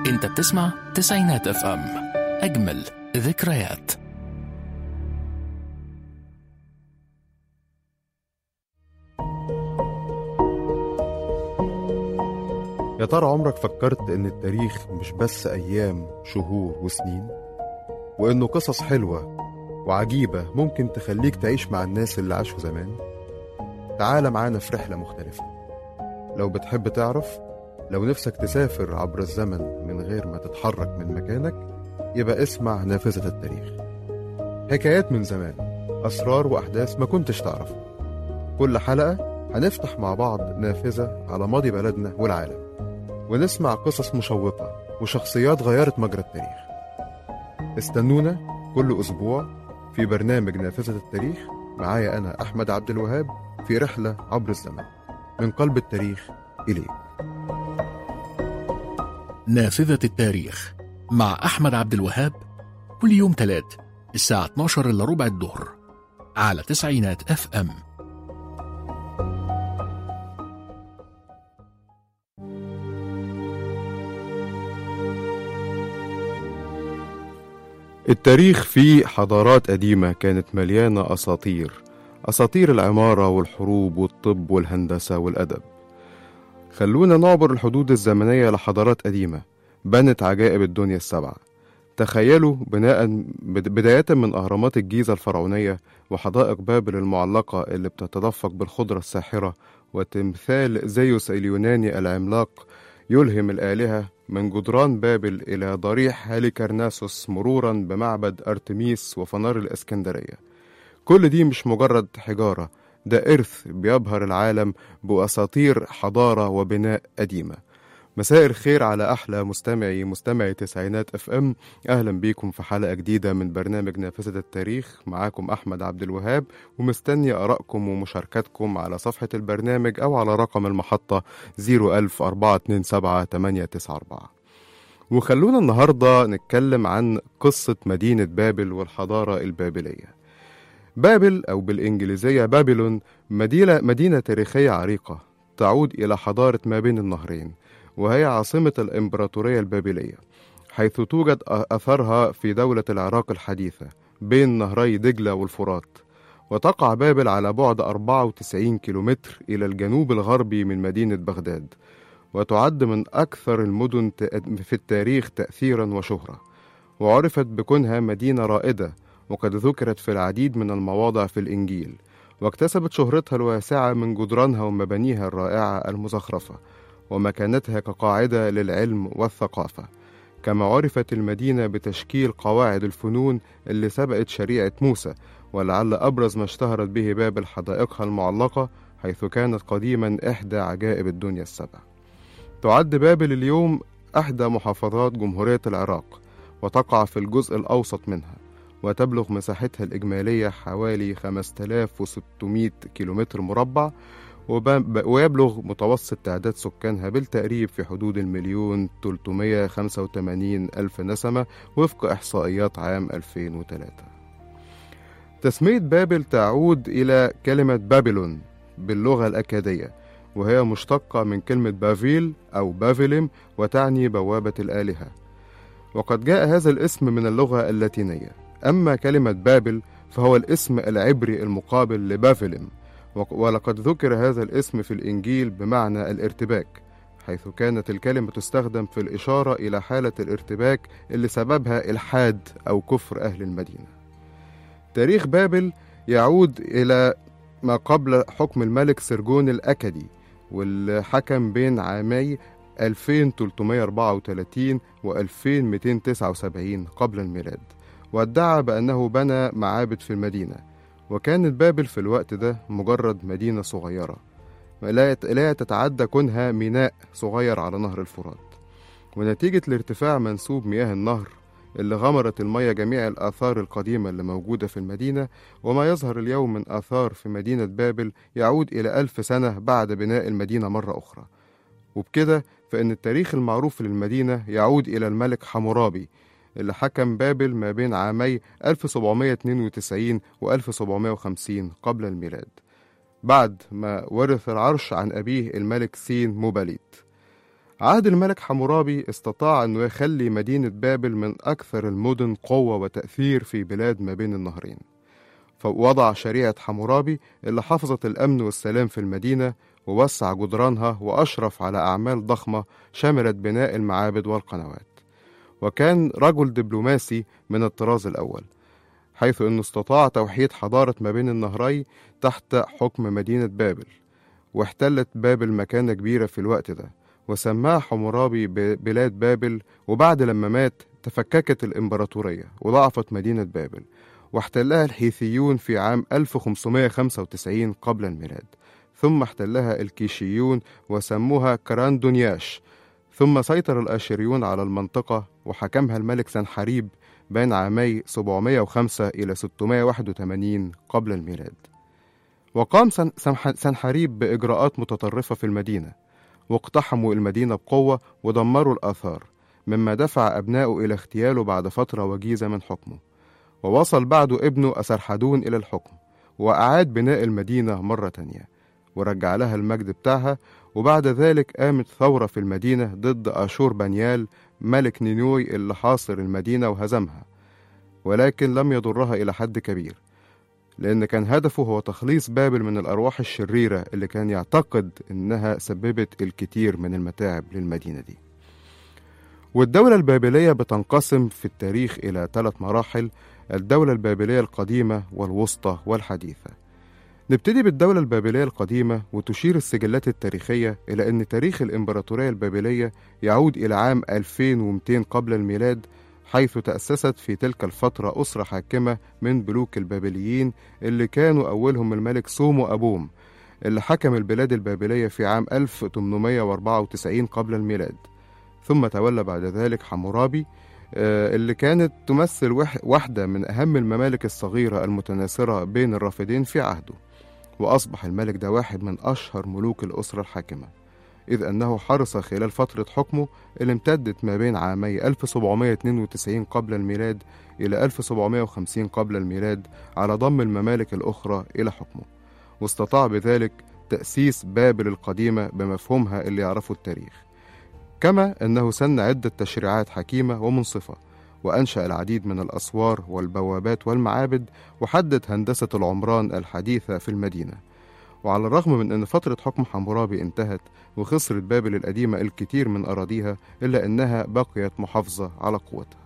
انت بتسمع تسعينات اف ام اجمل ذكريات يا ترى عمرك فكرت إن التاريخ مش بس أيام شهور وسنين وإنه قصص حلوة وعجيبة ممكن تخليك تعيش مع الناس اللي عاشوا زمان تعال معانا في رحلة مختلفة لو بتحب تعرف لو نفسك تسافر عبر الزمن من غير ما تتحرك من مكانك يبقى اسمع نافذة التاريخ حكايات من زمان أسرار وأحداث ما كنتش تعرفها كل حلقة هنفتح مع بعض نافذة على ماضي بلدنا والعالم ونسمع قصص مشوقة وشخصيات غيرت مجرى التاريخ استنونا كل أسبوع في برنامج نافذة التاريخ معايا أنا أحمد عبد الوهاب في رحلة عبر الزمن من قلب التاريخ إليك نافذة التاريخ مع أحمد عبد الوهاب كل يوم تلات الساعة 12 إلا ربع الظهر على تسعينات اف ام التاريخ فيه حضارات قديمة كانت مليانة أساطير أساطير العمارة والحروب والطب والهندسة والأدب خلونا نعبر الحدود الزمنية لحضارات قديمة بنت عجائب الدنيا السبعة تخيلوا بناء بد- بداية من أهرامات الجيزة الفرعونية وحدائق بابل المعلقة اللي بتتدفق بالخضرة الساحرة وتمثال زيوس اليوناني العملاق يلهم الآلهة من جدران بابل إلى ضريح هاليكرناسوس مرورا بمعبد أرتميس وفنار الإسكندرية كل دي مش مجرد حجارة ده إرث بيبهر العالم بأساطير حضارة وبناء قديمة مساء الخير على أحلى مستمعي مستمعي تسعينات اف ام أهلا بيكم في حلقة جديدة من برنامج نافذة التاريخ معاكم أحمد عبد الوهاب ومستني آرائكم ومشاركاتكم على صفحة البرنامج أو على رقم المحطة 00427 وخلونا النهاردة نتكلم عن قصة مدينة بابل والحضارة البابلية بابل أو بالإنجليزية بابلون مدينة, مدينة تاريخية عريقة تعود إلى حضارة ما بين النهرين وهي عاصمة الإمبراطورية البابلية حيث توجد أثرها في دولة العراق الحديثة بين نهري دجلة والفرات وتقع بابل على بعد 94 كيلومتر إلى الجنوب الغربي من مدينة بغداد وتعد من أكثر المدن في التاريخ تأثيرا وشهرة وعرفت بكونها مدينة رائدة وقد ذكرت في العديد من المواضع في الإنجيل واكتسبت شهرتها الواسعة من جدرانها ومبانيها الرائعة المزخرفة ومكانتها كقاعدة للعلم والثقافة كما عرفت المدينة بتشكيل قواعد الفنون اللي سبقت شريعة موسى ولعل أبرز ما اشتهرت به بابل حدائقها المعلقة حيث كانت قديما إحدى عجائب الدنيا السبع تعد بابل اليوم أحدى محافظات جمهورية العراق وتقع في الجزء الأوسط منها وتبلغ مساحتها الإجمالية حوالي 5600 كيلومتر مربع وب- ويبلغ متوسط تعداد سكانها بالتقريب في حدود المليون 385 ألف نسمة وفق إحصائيات عام 2003 تسمية بابل تعود إلى كلمة بابلون باللغة الأكادية وهي مشتقة من كلمة بافيل أو بافيلم وتعني بوابة الآلهة وقد جاء هذا الاسم من اللغة اللاتينية أما كلمة بابل فهو الاسم العبري المقابل لبافلم وق- ولقد ذكر هذا الاسم في الإنجيل بمعنى الارتباك حيث كانت الكلمة تستخدم في الإشارة إلى حالة الارتباك اللي سببها إلحاد أو كفر أهل المدينة تاريخ بابل يعود إلى ما قبل حكم الملك سرجون الأكدي واللي حكم بين عامي 2334 و 2279 قبل الميلاد وادعى بأنه بنى معابد في المدينة وكانت بابل في الوقت ده مجرد مدينة صغيرة لا يت- لا تتعدى كونها ميناء صغير على نهر الفرات ونتيجة لارتفاع منسوب مياه النهر اللي غمرت المياه جميع الآثار القديمة اللي موجودة في المدينة وما يظهر اليوم من آثار في مدينة بابل يعود إلى ألف سنة بعد بناء المدينة مرة أخرى وبكده فإن التاريخ المعروف للمدينة يعود إلى الملك حمورابي اللي حكم بابل ما بين عامي 1792 و 1750 قبل الميلاد بعد ما ورث العرش عن أبيه الملك سين موباليت عهد الملك حمورابي استطاع أنه يخلي مدينة بابل من أكثر المدن قوة وتأثير في بلاد ما بين النهرين فوضع شريعة حمورابي اللي حفظت الأمن والسلام في المدينة ووسع جدرانها وأشرف على أعمال ضخمة شملت بناء المعابد والقنوات وكان رجل دبلوماسي من الطراز الأول حيث أنه استطاع توحيد حضارة ما بين النهرين تحت حكم مدينة بابل واحتلت بابل مكانة كبيرة في الوقت ده وسماها حمورابي بلاد بابل وبعد لما مات تفككت الإمبراطورية وضعفت مدينة بابل واحتلها الحيثيون في عام 1595 قبل الميلاد ثم احتلها الكيشيون وسموها كراندونياش ثم سيطر الآشوريون على المنطقة وحكمها الملك سنحريب بين عامي 705 إلى 681 قبل الميلاد وقام سن- سنح- سنحريب بإجراءات متطرفة في المدينة واقتحموا المدينة بقوة ودمروا الآثار مما دفع أبنائه إلى اغتياله بعد فترة وجيزة من حكمه ووصل بعده ابنه أسرحدون إلى الحكم وأعاد بناء المدينة مرة تانية ورجع لها المجد بتاعها وبعد ذلك قامت ثورة في المدينة ضد أشور بنيال ملك نينوي اللي حاصر المدينة وهزمها ولكن لم يضرها إلى حد كبير لأن كان هدفه هو تخليص بابل من الأرواح الشريرة اللي كان يعتقد إنها سببت الكثير من المتاعب للمدينة دي والدولة البابلية بتنقسم في التاريخ إلى ثلاث مراحل الدولة البابلية القديمة والوسطى والحديثة نبتدي بالدولة البابلية القديمة وتشير السجلات التاريخية إلى أن تاريخ الإمبراطورية البابلية يعود إلى عام 2200 قبل الميلاد حيث تأسست في تلك الفترة أسرة حاكمة من ملوك البابليين اللي كانوا أولهم الملك سومو أبوم اللي حكم البلاد البابلية في عام 1894 قبل الميلاد ثم تولى بعد ذلك حمورابي آه، اللي كانت تمثل وح- واحدة من أهم الممالك الصغيرة المتناثرة بين الرافدين في عهده وأصبح الملك ده واحد من أشهر ملوك الأسرة الحاكمة إذ أنه حرص خلال فترة حكمه اللي امتدت ما بين عامي 1792 قبل الميلاد إلى 1750 قبل الميلاد على ضم الممالك الأخرى إلى حكمه واستطاع بذلك تأسيس بابل القديمة بمفهومها اللي يعرفه التاريخ كما أنه سن عدة تشريعات حكيمة ومنصفة وأنشأ العديد من الأسوار والبوابات والمعابد وحدد هندسة العمران الحديثة في المدينة وعلى الرغم من أن فترة حكم حمورابي انتهت وخسرت بابل القديمة الكثير من أراضيها إلا أنها بقيت محافظة على قوتها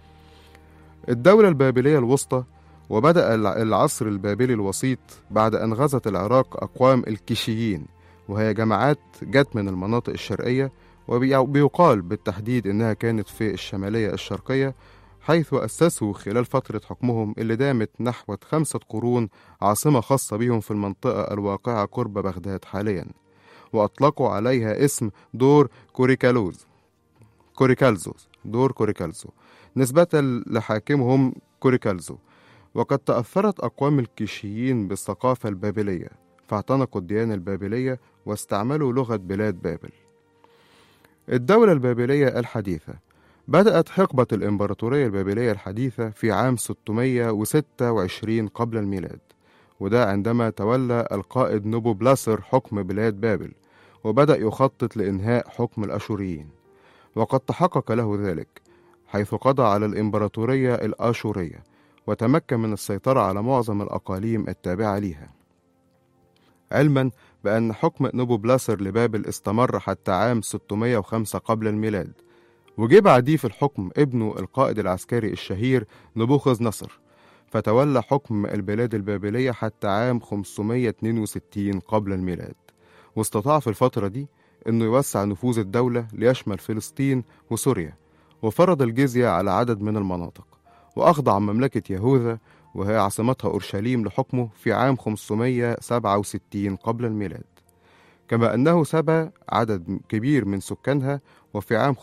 الدولة البابلية الوسطى وبدأ الع- العصر البابلي الوسيط بعد أن غزت العراق أقوام الكيشيين وهي جماعات جت من المناطق الشرقية وبيقال بالتحديد إنها كانت في الشمالية الشرقية حيث أسسوا خلال فترة حكمهم اللي دامت نحو خمسة قرون عاصمة خاصة بهم في المنطقة الواقعة قرب بغداد حاليا وأطلقوا عليها اسم دور كوريكالوز كوريكالزوس دور كوريكالزو نسبة لحاكمهم كوريكالزو وقد تأثرت أقوام الكيشيين بالثقافة البابلية فاعتنقوا الديانة البابلية واستعملوا لغة بلاد بابل الدولة البابلية الحديثة بدأت حقبة الإمبراطورية البابلية الحديثة في عام 626 قبل الميلاد وده عندما تولى القائد نوبو بلاسر حكم بلاد بابل وبدأ يخطط لإنهاء حكم الأشوريين وقد تحقق له ذلك حيث قضى على الإمبراطورية الآشورية وتمكن من السيطرة على معظم الأقاليم التابعة ليها علما بأن حكم نوبو بلاسر لبابل استمر حتى عام 605 قبل الميلاد وجه بعديه في الحكم ابنه القائد العسكري الشهير نبوخذ نصر فتولى حكم البلاد البابلية حتى عام 562 قبل الميلاد واستطاع في الفترة دي أنه يوسع نفوذ الدولة ليشمل فلسطين وسوريا وفرض الجزية على عدد من المناطق وأخضع مملكة يهوذا وهي عاصمتها أورشليم لحكمه في عام 567 قبل الميلاد كما أنه سبى عدد كبير من سكانها وفي عام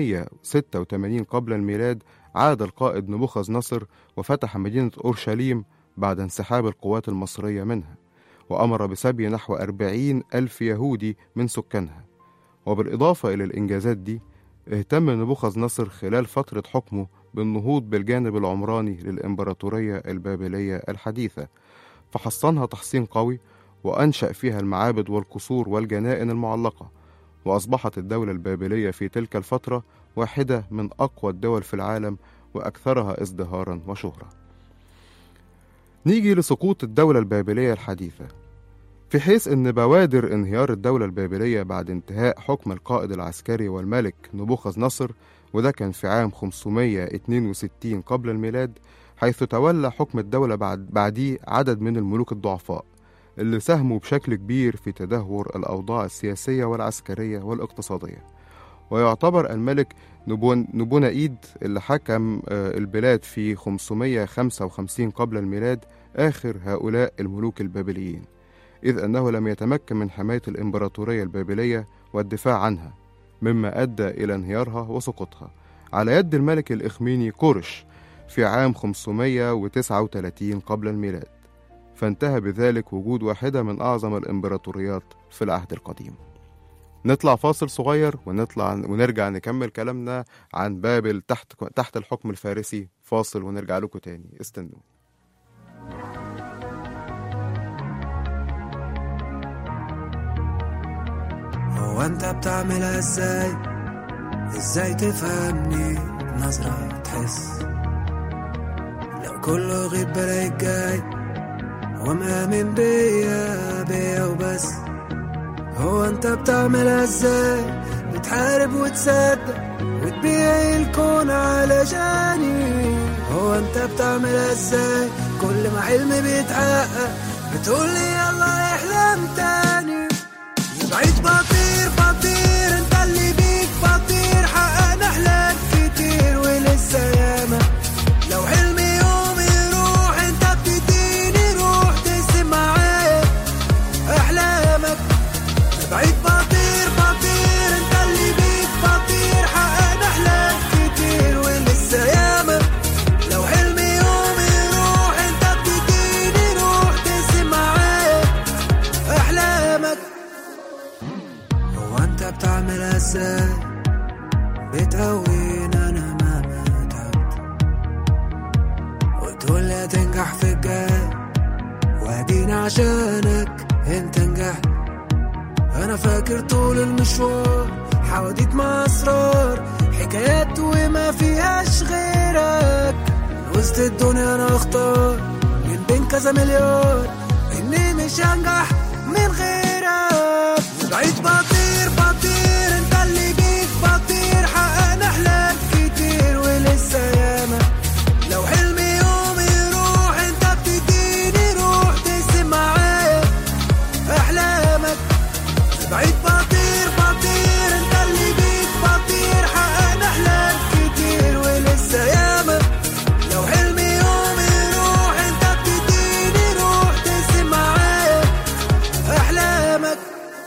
586 قبل الميلاد عاد القائد نبوخذ نصر وفتح مدينة أورشليم بعد انسحاب القوات المصرية منها وأمر بسبي نحو أربعين ألف يهودي من سكانها وبالإضافة إلى الإنجازات دي اهتم نبوخذ نصر خلال فترة حكمه بالنهوض بالجانب العمراني للإمبراطورية البابلية الحديثة فحصنها تحصين قوي وأنشأ فيها المعابد والقصور والجنائن المعلقة وأصبحت الدولة البابلية في تلك الفترة واحدة من أقوى الدول في العالم وأكثرها ازدهارا وشهرة نيجي لسقوط الدولة البابلية الحديثة في حيث أن بوادر انهيار الدولة البابلية بعد انتهاء حكم القائد العسكري والملك نبوخذ نصر وده كان في عام 562 قبل الميلاد حيث تولى حكم الدولة بعد بعديه عدد من الملوك الضعفاء اللي ساهموا بشكل كبير في تدهور الأوضاع السياسية والعسكرية والاقتصادية ويعتبر الملك نبون نبونائيد اللي حكم آه، البلاد في 555 قبل الميلاد آخر هؤلاء الملوك البابليين إذ أنه لم يتمكن من حماية الإمبراطورية البابلية والدفاع عنها مما أدى إلى انهيارها وسقوطها على يد الملك الإخميني كورش في عام 539 قبل الميلاد فانتهى بذلك وجود واحدة من أعظم الإمبراطوريات في العهد القديم نطلع فاصل صغير ونطلع ونرجع نكمل كلامنا عن بابل تحت تحت الحكم الفارسي فاصل ونرجع لكم تاني استنوا هو انت بتعملها ازاي ازاي تفهمني بنظرة تحس لو كله غيب بلاقيك جاي ومآمن بيا بيا وبس هو انت بتعملها ازاي بتحارب وتصدق وتبيع الكون علشاني هو انت بتعملها ازاي كل ما حلمي بيتحقق بتقولي يلا احلم تاني بعيد بطير بطير انت اللي بيك بطير حققنا احلام كتير ولسه ياما لو حلمي يوم يروح انت بتديني روح تقسم معايا احلامك بعيد بطير بطير انت اللي بيك بطير حققنا احلام كتير ولسه ياما لو حلمي يوم يروح انت بتديني روح تقسم معايا احلامك هو انت بتعملها ازاي بتقوين انا ما تعبت وتقول لي هتنجح في الجاي وادينا عشانك انت نجحت انا فاكر طول المشوار حواديت مع اسرار حكايات وما فيهاش غيرك من وسط الدنيا انا اختار من بين كذا مليار اني مش هنجح من غيرك بعيد بطير بطير انت اللي بيك بطير حققنا احلام كتير ولسه ياما لو حلمي يوم يروح انت بتديني روح تقسم معايا احلامك بعيد بطير بطير انت اللي بيك بطير حققنا احلام كتير ولسه ياما لو حلمي يوم يروح انت بتديني روح تقسم معايا احلامك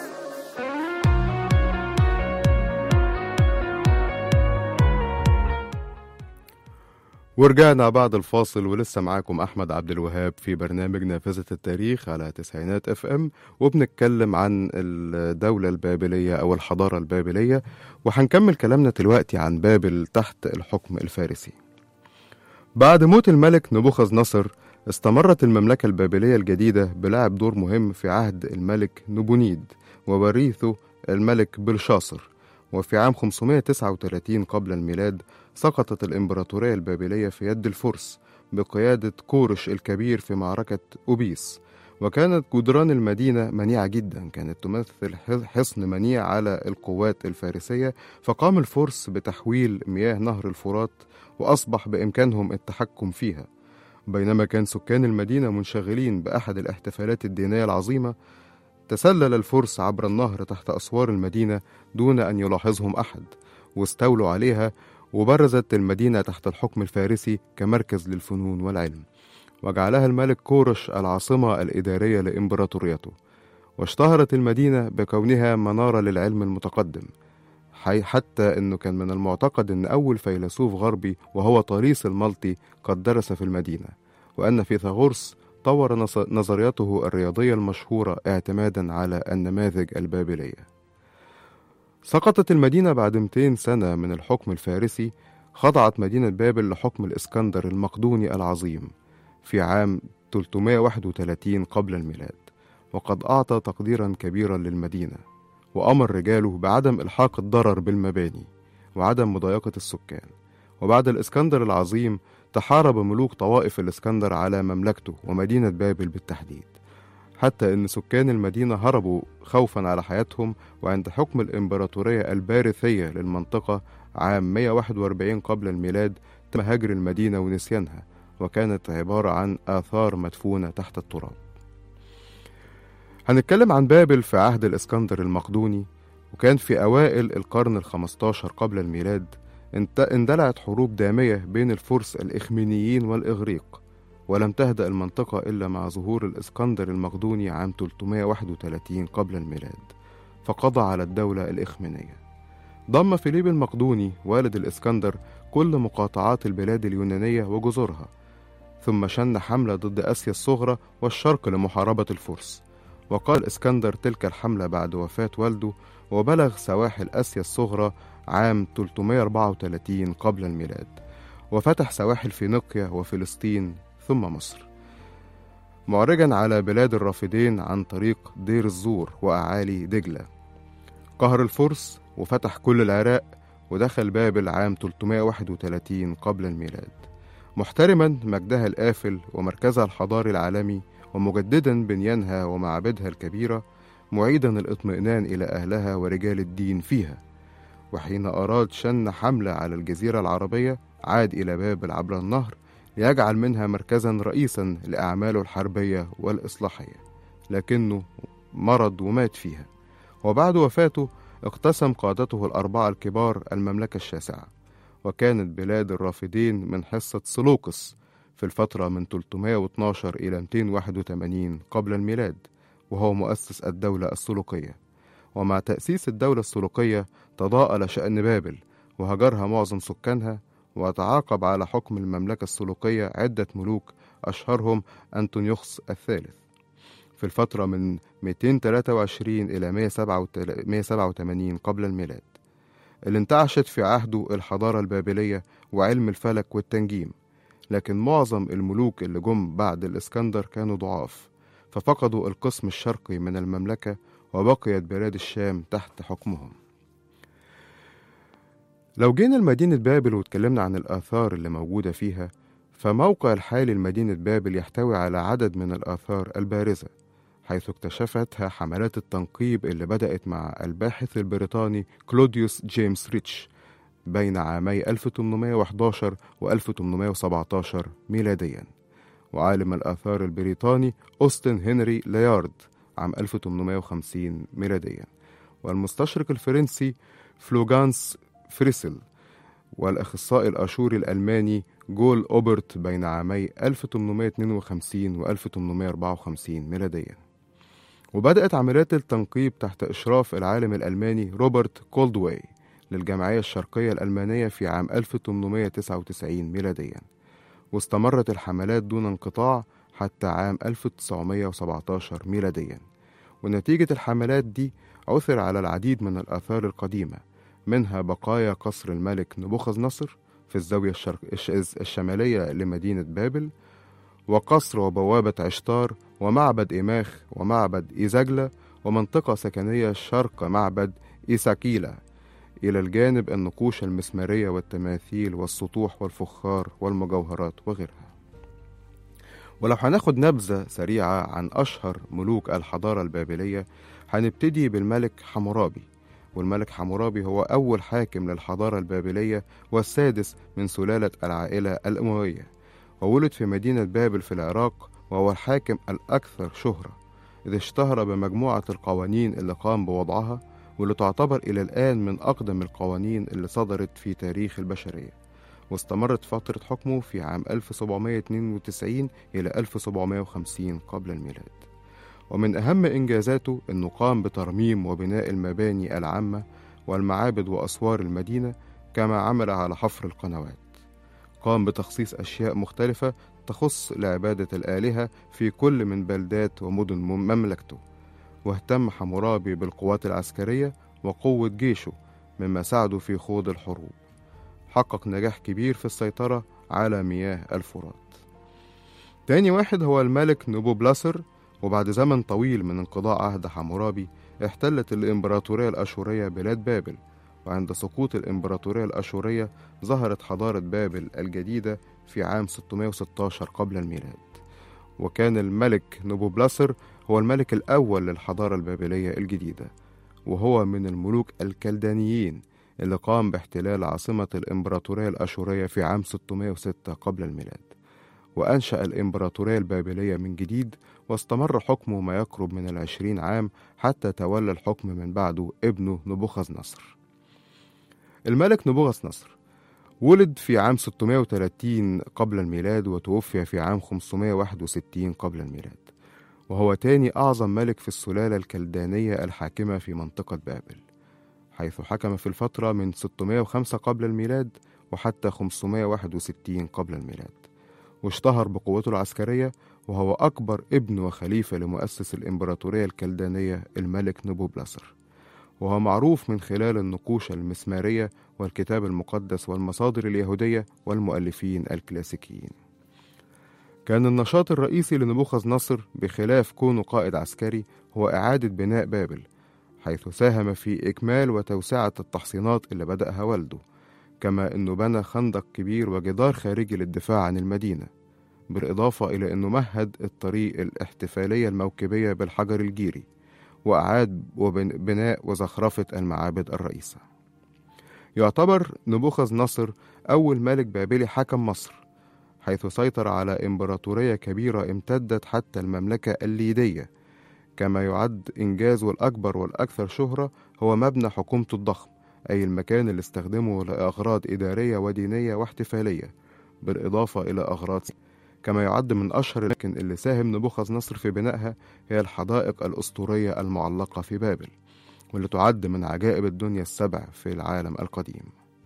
ورجعنا بعد الفاصل ولسه معاكم احمد عبد الوهاب في برنامج نافذة التاريخ على تسعينات اف ام وبنتكلم عن الدولة البابلية او الحضارة البابلية وهنكمل كلامنا دلوقتي عن بابل تحت الحكم الفارسي. بعد موت الملك نبوخذ نصر استمرت المملكة البابلية الجديدة بلعب دور مهم في عهد الملك نبونيد ووريثه الملك بلشاصر وفي عام 539 قبل الميلاد سقطت الإمبراطورية البابلية في يد الفرس بقيادة كورش الكبير في معركة أوبيس وكانت جدران المدينة منيعة جدا كانت تمثل حصن منيع على القوات الفارسية فقام الفرس بتحويل مياه نهر الفرات وأصبح بإمكانهم التحكم فيها بينما كان سكان المدينة منشغلين بأحد الاحتفالات الدينية العظيمة تسلل الفرس عبر النهر تحت أسوار المدينة دون أن يلاحظهم أحد واستولوا عليها وبرزت المدينة تحت الحكم الفارسي كمركز للفنون والعلم وجعلها الملك كورش العاصمة الإدارية لإمبراطوريته واشتهرت المدينة بكونها منارة للعلم المتقدم حي حتى أنه كان من المعتقد أن أول فيلسوف غربي وهو طريس المالطي قد درس في المدينة وأن فيثاغورس طور نظريته الرياضية المشهورة اعتمادا على النماذج البابلية سقطت المدينة بعد 200 سنة من الحكم الفارسي خضعت مدينة بابل لحكم الإسكندر المقدوني العظيم في عام 331 قبل الميلاد وقد أعطى تقديرا كبيرا للمدينة وأمر رجاله بعدم إلحاق الضرر بالمباني وعدم مضايقة السكان وبعد الإسكندر العظيم تحارب ملوك طوائف الإسكندر على مملكته ومدينة بابل بالتحديد حتى أن سكان المدينة هربوا خوفا على حياتهم وعند حكم الإمبراطورية البارثية للمنطقة عام 141 قبل الميلاد تم هجر المدينة ونسيانها وكانت عبارة عن آثار مدفونة تحت التراب هنتكلم عن بابل في عهد الإسكندر المقدوني وكان في أوائل القرن الخمستاشر قبل الميلاد انت- اندلعت حروب دامية بين الفرس الإخمينيين والإغريق ولم تهدأ المنطقة إلا مع ظهور الإسكندر المقدوني عام 331 قبل الميلاد فقضى على الدولة الإخمينية ضم فيليب المقدوني والد الإسكندر كل مقاطعات البلاد اليونانية وجزرها ثم شن حملة ضد آسيا الصغرى والشرق لمحاربة الفرس وقال الإسكندر تلك الحملة بعد وفاة والده وبلغ سواحل آسيا الصغرى عام 334 قبل الميلاد وفتح سواحل فينيقيا وفلسطين ثم مصر معرجا على بلاد الرافدين عن طريق دير الزور وأعالي دجلة قهر الفرس وفتح كل العراق ودخل بابل عام 331 قبل الميلاد محترما مجدها الآفل ومركزها الحضاري العالمي ومجددا بنيانها ومعابدها الكبيرة معيدا الاطمئنان إلى أهلها ورجال الدين فيها وحين أراد شن حملة على الجزيرة العربية عاد إلى بابل عبر النهر ليجعل منها مركزا رئيسا لأعماله الحربية والإصلاحية لكنه مرض ومات فيها وبعد وفاته اقتسم قادته الأربعة الكبار المملكة الشاسعة وكانت بلاد الرافدين من حصة سلوقس في الفترة من 312 إلى 281 قبل الميلاد وهو مؤسس الدولة السلوقية ومع تأسيس الدولة السلوقية تضاءل شأن بابل وهجرها معظم سكانها وتعاقب على حكم المملكة السلوقية عدة ملوك أشهرهم أنطونيوخس الثالث في الفترة من 223 إلى 187 قبل الميلاد اللي انتعشت في عهده الحضارة البابلية وعلم الفلك والتنجيم لكن معظم الملوك اللي جم بعد الإسكندر كانوا ضعاف ففقدوا القسم الشرقي من المملكة وبقيت بلاد الشام تحت حكمهم لو جينا لمدينة بابل واتكلمنا عن الآثار اللي موجودة فيها فموقع الحالي لمدينة بابل يحتوي على عدد من الآثار البارزة حيث اكتشفتها حملات التنقيب اللي بدأت مع الباحث البريطاني كلوديوس جيمس ريتش بين عامي 1811 و 1817 ميلاديا وعالم الآثار البريطاني أوستن هنري ليارد عام 1850 ميلاديا والمستشرق الفرنسي فلوغانس فريسل والأخصائي الآشوري الألماني جول أوبرت بين عامي 1852 و 1854 ميلاديا وبدأت عمليات التنقيب تحت إشراف العالم الألماني روبرت كولدواي للجمعية الشرقية الألمانية في عام 1899 ميلاديا واستمرت الحملات دون انقطاع حتى عام 1917 ميلاديا ونتيجة الحملات دي عثر على العديد من الآثار القديمة منها بقايا قصر الملك نبوخذ نصر في الزاوية الشرق الشمالية لمدينة بابل وقصر وبوابة عشتار ومعبد إيماخ ومعبد إيزاجلا ومنطقة سكنية شرق معبد إيساكيلا إلى الجانب النقوش المسمارية والتماثيل والسطوح والفخار والمجوهرات وغيرها ولو هناخد نبذة سريعة عن أشهر ملوك الحضارة البابلية هنبتدي بالملك حمورابي والملك حمورابي هو أول حاكم للحضارة البابلية والسادس من سلالة العائلة الأموية وولد في مدينة بابل في العراق وهو الحاكم الأكثر شهرة إذ اشتهر بمجموعة القوانين اللي قام بوضعها واللي تعتبر إلى الآن من أقدم القوانين اللي صدرت في تاريخ البشرية واستمرت فترة حكمه في عام 1792 إلى 1750 قبل الميلاد ومن أهم إنجازاته أنه قام بترميم وبناء المباني العامة والمعابد وأسوار المدينة كما عمل على حفر القنوات قام بتخصيص أشياء مختلفة تخص لعبادة الآلهة في كل من بلدات ومدن مملكته واهتم حمورابي بالقوات العسكرية وقوة جيشه مما ساعده في خوض الحروب حقق نجاح كبير في السيطرة على مياه الفرات تاني واحد هو الملك نبوبلاسر وبعد زمن طويل من انقضاء عهد حمورابي احتلت الإمبراطورية الأشورية بلاد بابل وعند سقوط الإمبراطورية الأشورية ظهرت حضارة بابل الجديدة في عام 616 قبل الميلاد وكان الملك نبوبلسر هو الملك الأول للحضارة البابلية الجديدة وهو من الملوك الكلدانيين اللي قام باحتلال عاصمة الإمبراطورية الأشورية في عام 606 قبل الميلاد وأنشأ الإمبراطورية البابلية من جديد واستمر حكمه ما يقرب من العشرين عام حتى تولى الحكم من بعده ابنه نبوخذ نصر الملك نبوخذ نصر ولد في عام 630 قبل الميلاد وتوفي في عام 561 قبل الميلاد وهو تاني أعظم ملك في السلالة الكلدانية الحاكمة في منطقة بابل حيث حكم في الفترة من 605 قبل الميلاد وحتى 561 قبل الميلاد واشتهر بقوته العسكرية وهو أكبر ابن وخليفة لمؤسس الإمبراطورية الكلدانية الملك نبوبلسر وهو معروف من خلال النقوش المسمارية والكتاب المقدس والمصادر اليهودية والمؤلفين الكلاسيكيين كان النشاط الرئيسي لنبوخذ نصر بخلاف كونه قائد عسكري هو إعادة بناء بابل حيث ساهم في إكمال وتوسعة التحصينات اللي بدأها والده كما أنه بنى خندق كبير وجدار خارجي للدفاع عن المدينة بالإضافة إلى أنه مهد الطريق الاحتفالية الموكبية بالحجر الجيري وأعاد بناء وزخرفة المعابد الرئيسة يعتبر نبوخذ نصر أول ملك بابلي حكم مصر حيث سيطر على إمبراطورية كبيرة امتدت حتى المملكة الليدية كما يعد إنجازه الأكبر والأكثر شهرة هو مبنى حكومته الضخم أي المكان اللي استخدمه لأغراض إدارية ودينية واحتفالية بالإضافة إلى أغراض كما يعد من أشهر الأماكن اللي ساهم نبوخذ نصر في بنائها هي الحدائق الأسطورية المعلقة في بابل واللي تعد من عجائب الدنيا السبع في العالم القديم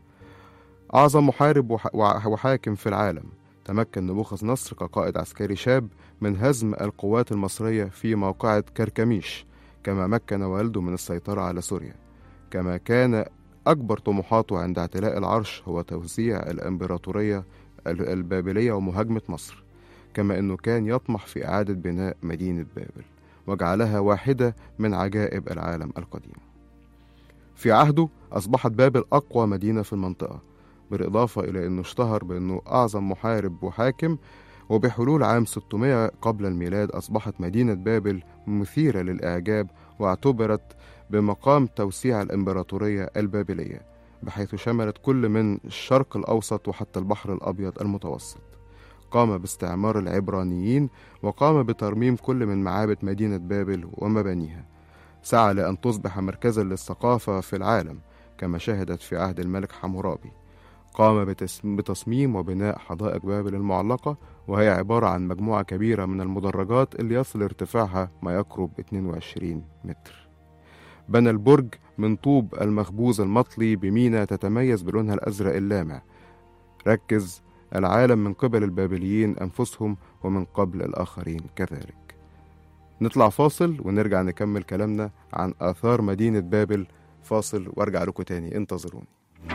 أعظم محارب وحاكم في العالم تمكن نبوخذ نصر كقائد عسكري شاب من هزم القوات المصرية في موقعة كركميش كما مكن والده من السيطرة على سوريا كما كان أكبر طموحاته عند اعتلاء العرش هو توزيع الإمبراطورية البابلية ومهاجمة مصر كما أنه كان يطمح في إعادة بناء مدينة بابل وجعلها واحدة من عجائب العالم القديم في عهده أصبحت بابل أقوى مدينة في المنطقة بالإضافة إلى أنه اشتهر بأنه أعظم محارب وحاكم وبحلول عام 600 قبل الميلاد أصبحت مدينة بابل مثيرة للإعجاب واعتبرت بمقام توسيع الإمبراطورية البابلية بحيث شملت كل من الشرق الأوسط وحتى البحر الأبيض المتوسط قام باستعمار العبرانيين وقام بترميم كل من معابد مدينة بابل ومبانيها سعى لأن تصبح مركزا للثقافة في العالم كما شهدت في عهد الملك حمورابي قام بتصميم وبناء حدائق بابل المعلقة وهي عبارة عن مجموعة كبيرة من المدرجات اللي يصل ارتفاعها ما يقرب 22 متر بنى البرج من طوب المخبوز المطلي بمينا تتميز بلونها الأزرق اللامع ركز العالم من قبل البابليين أنفسهم ومن قبل الآخرين كذلك نطلع فاصل ونرجع نكمل كلامنا عن آثار مدينة بابل فاصل وارجع لكم تاني انتظروني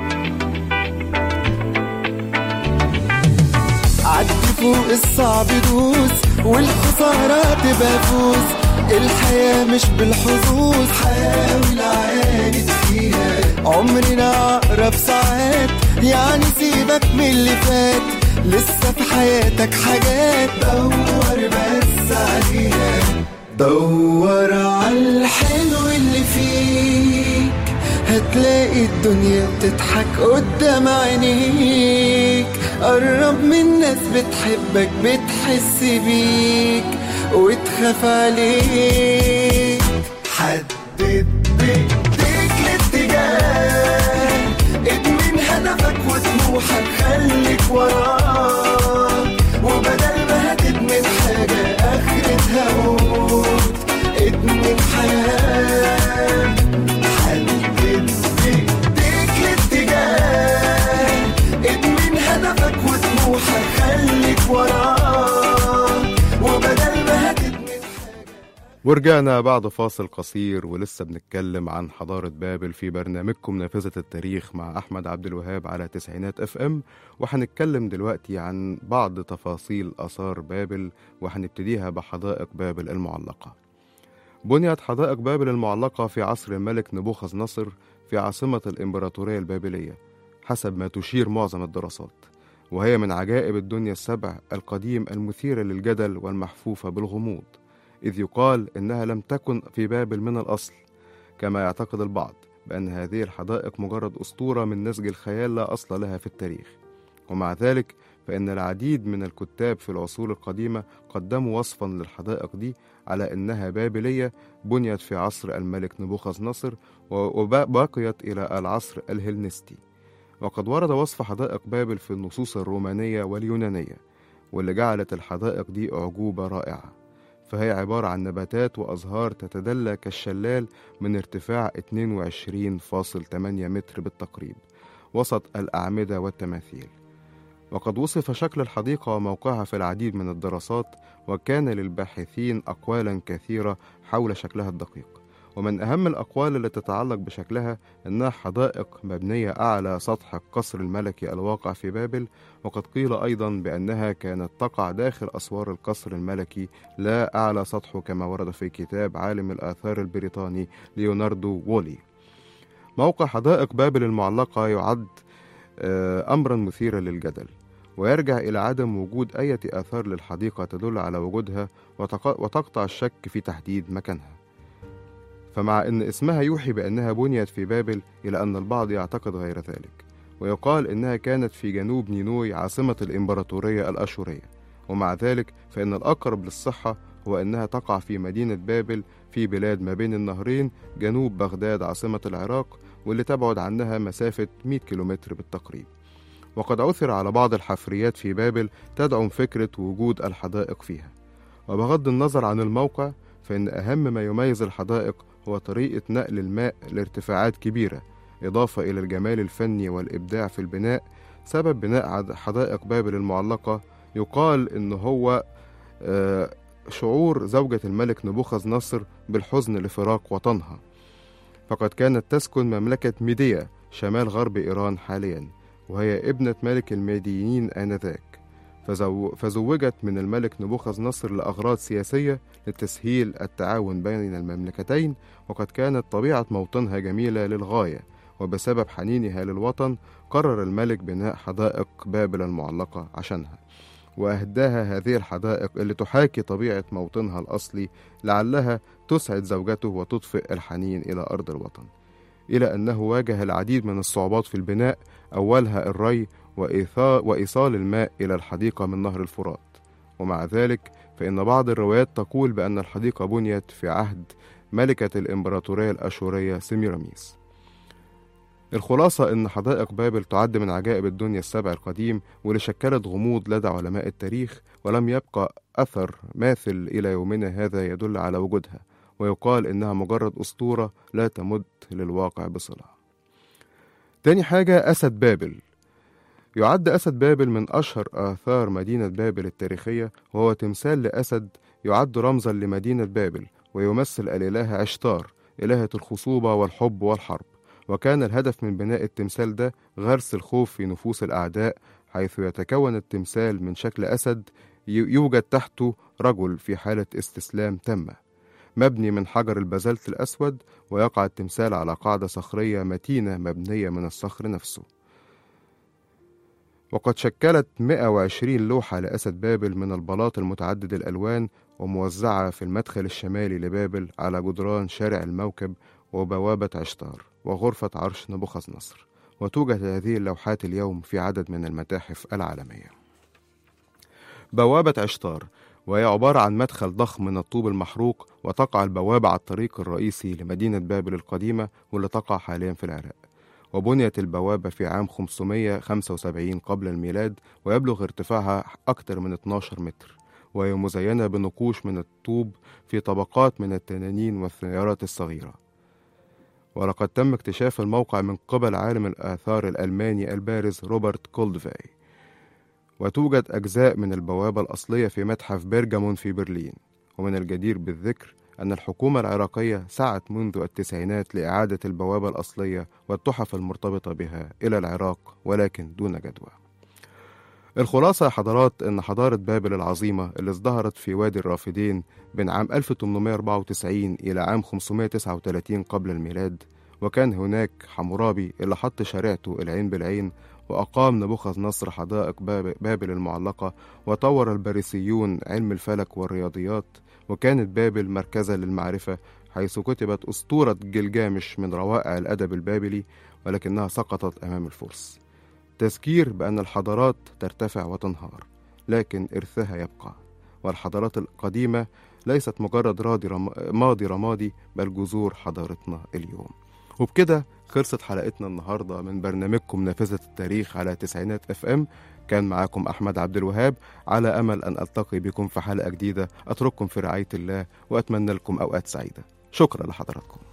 عدي فوق الصعب دوس والخسارة تبقى فوز الحياة مش بالحظوظ حاول عاند فيها عمرنا أقرب ساعات يعني سيبك من اللي فات لسه في حياتك حاجات دور بس عليها دور على الحلو اللي فيك هتلاقي الدنيا بتضحك قدام عينيك قرب من ناس بتحبك بتحس بيك وتخاف عليك حدد بايديك الاتجاه ادمن هدفك وطموحك خليك وراه وبدل ما هتدمن حاجة آخرتها موت ادمن حياة حدد بايديك الاتجاه ادمن هدفك وطموحك خليك وراه وبدل ما هتدمن ورجعنا بعد فاصل قصير ولسه بنتكلم عن حضارة بابل في برنامجكم نافذة التاريخ مع أحمد عبد الوهاب على تسعينات اف ام وهنتكلم دلوقتي عن بعض تفاصيل آثار بابل وهنبتديها بحدائق بابل المعلقة بنيت حدائق بابل المعلقة في عصر الملك نبوخذ نصر في عاصمة الإمبراطورية البابلية حسب ما تشير معظم الدراسات وهي من عجائب الدنيا السبع القديم المثيرة للجدل والمحفوفة بالغموض إذ يقال إنها لم تكن في بابل من الأصل كما يعتقد البعض بأن هذه الحدائق مجرد أسطورة من نسج الخيال لا أصل لها في التاريخ ومع ذلك فإن العديد من الكتاب في العصور القديمة قدموا وصفا للحدائق دي على أنها بابلية بنيت في عصر الملك نبوخذ نصر وبقيت إلى العصر الهلنستي وقد ورد وصف حدائق بابل في النصوص الرومانية واليونانية واللي جعلت الحدائق دي أعجوبة رائعة فهي عبارة عن نباتات وأزهار تتدلى كالشلال من ارتفاع 22.8 متر بالتقريب وسط الأعمدة والتماثيل وقد وصف شكل الحديقة وموقعها في العديد من الدراسات وكان للباحثين أقوالا كثيرة حول شكلها الدقيق ومن أهم الأقوال التي تتعلق بشكلها أنها حدائق مبنية أعلى سطح القصر الملكي الواقع في بابل وقد قيل أيضا بأنها كانت تقع داخل أسوار القصر الملكي لا أعلى سطحه كما ورد في كتاب عالم الآثار البريطاني ليوناردو وولي موقع حدائق بابل المعلقة يعد آه، أمرا مثيرا للجدل ويرجع إلى عدم وجود أي آثار للحديقة تدل على وجودها وتق- وتقطع الشك في تحديد مكانها فمع أن اسمها يوحي بأنها بنيت في بابل إلى أن البعض يعتقد غير ذلك ويقال إنها كانت في جنوب نينوي عاصمة الإمبراطورية الأشورية ومع ذلك فإن الأقرب للصحة هو أنها تقع في مدينة بابل في بلاد ما بين النهرين جنوب بغداد عاصمة العراق واللي تبعد عنها مسافة 100 كيلومتر بالتقريب وقد عثر على بعض الحفريات في بابل تدعم فكرة وجود الحدائق فيها وبغض النظر عن الموقع فإن أهم ما يميز الحدائق هو طريقة نقل الماء لارتفاعات كبيرة إضافة إلى الجمال الفني والإبداع في البناء سبب بناء عد- حدائق بابل المعلقة يقال إن هو آه، شعور زوجة الملك نبوخذ نصر بالحزن لفراق وطنها فقد كانت تسكن مملكة ميديا شمال غرب إيران حاليا وهي ابنة ملك الميديين آنذاك فزو فزوجت من الملك نبوخذ نصر لأغراض سياسية لتسهيل التعاون بين المملكتين وقد كانت طبيعة موطنها جميلة للغاية وبسبب حنينها للوطن قرر الملك بناء حدائق بابل المعلقة عشانها وأهداها هذه الحدائق اللي تحاكي طبيعة موطنها الأصلي لعلها تسعد زوجته وتطفئ الحنين إلى أرض الوطن إلى أنه واجه العديد من الصعوبات في البناء أولها الري وإيثا- وإيصال الماء إلى الحديقة من نهر الفرات ومع ذلك فإن بعض الروايات تقول بأن الحديقة بنيت في عهد ملكة الإمبراطورية الأشورية سيميراميس الخلاصة إن حدائق بابل تعد من عجائب الدنيا السبع القديم واللي شكلت غموض لدى علماء التاريخ ولم يبقى أثر ماثل إلى يومنا هذا يدل على وجودها ويقال إنها مجرد أسطورة لا تمد للواقع بصلة تاني حاجة أسد بابل يعد أسد بابل من أشهر آثار مدينة بابل التاريخية وهو تمثال لأسد يعد رمزا لمدينة بابل ويمثل الإلهة عشتار إلهة الخصوبة والحب والحرب وكان الهدف من بناء التمثال ده غرس الخوف في نفوس الأعداء حيث يتكون التمثال من شكل أسد ي- يوجد تحته رجل في حالة استسلام تامة مبني من حجر البازلت الأسود ويقع التمثال على قاعدة صخرية متينة مبنية من الصخر نفسه وقد شكلت 120 لوحة لأسد بابل من البلاط المتعدد الألوان وموزعة في المدخل الشمالي لبابل على جدران شارع الموكب وبوابة عشتار وغرفة عرش نبوخذ نصر وتوجد هذه اللوحات اليوم في عدد من المتاحف العالمية بوابة عشتار وهي عبارة عن مدخل ضخم من الطوب المحروق وتقع البوابة على الطريق الرئيسي لمدينة بابل القديمة واللي تقع حاليا في العراق وبنيت البوابة في عام 575 قبل الميلاد ويبلغ ارتفاعها أكثر من 12 متر وهي مزينة بنقوش من الطوب في طبقات من التنانين والثيارات الصغيرة ولقد تم اكتشاف الموقع من قبل عالم الآثار الألماني البارز روبرت كولدفاي وتوجد أجزاء من البوابة الأصلية في متحف بيرجامون في برلين ومن الجدير بالذكر أن الحكومة العراقية سعت منذ التسعينات لإعادة البوابة الأصلية والتحف المرتبطة بها إلى العراق ولكن دون جدوى الخلاصة يا حضرات إن حضارة بابل العظيمة اللي ازدهرت في وادي الرافدين بين عام 1894 إلى عام 539 قبل الميلاد وكان هناك حمورابي اللي حط شريعته العين بالعين وأقام نبوخذ نصر حدائق باب- بابل المعلقة وطور الباريسيون علم الفلك والرياضيات وكانت بابل مركزا للمعرفة حيث كتبت أسطورة جلجامش من روائع الأدب البابلي ولكنها سقطت أمام الفرس تذكير بأن الحضارات ترتفع وتنهار لكن إرثها يبقى والحضارات القديمة ليست مجرد راضي رم... ماضي رمادي بل جذور حضارتنا اليوم وبكده خلصت حلقتنا النهارده من برنامجكم نافذة التاريخ على تسعينات اف ام كان معاكم احمد عبد الوهاب على امل ان التقي بكم في حلقة جديدة اترككم في رعاية الله واتمنى لكم اوقات سعيدة شكرا لحضراتكم